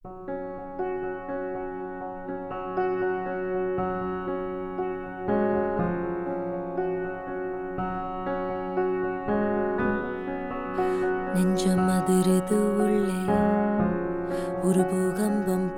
நெஞ்சம் அதிருது உள்ளே ஒரு பூகம்பம்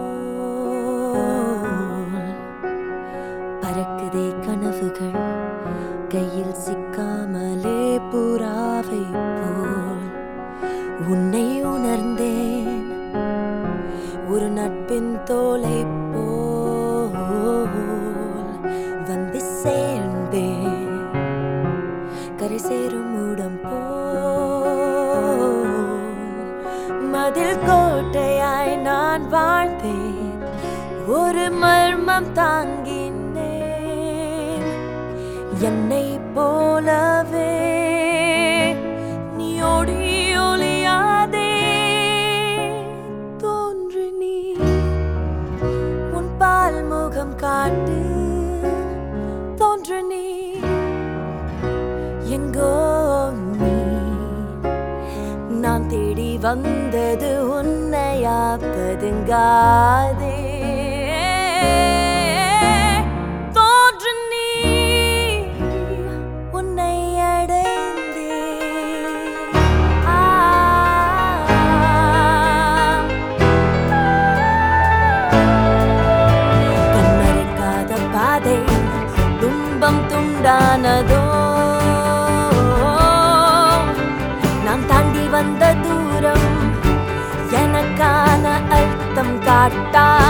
போல் பறக்குதே கனவுகள் கையில் சிக்காமலே புறாவை போல் உன்னை உணர்ந்தேன் ஒரு நட்பின் தோலை போல் வந்து சேர்ந்தேன் கரை சேரும் மூடம் போல் மதில் கோட்டையாய் நான் வாழ்ந்தேன் ஒரு மர்மம் தாங்கினேன் என்னை போலவே நீ ஓடி ஒளியாதே தோன்று நீ உன் பால் முகம் காட்டு தோன்று நீ எங்கோ நீ நான் தேடி வந்தது உன்னையா பதுங்காதே தோன்று நீ உன்னை அடைந்தே ஆ கண்மறைக்காத பாதை துன்பம் துண்டானதோ நான் தாண்டி வந்த தூரம் எனக்கான அர்த்தம் காட்டா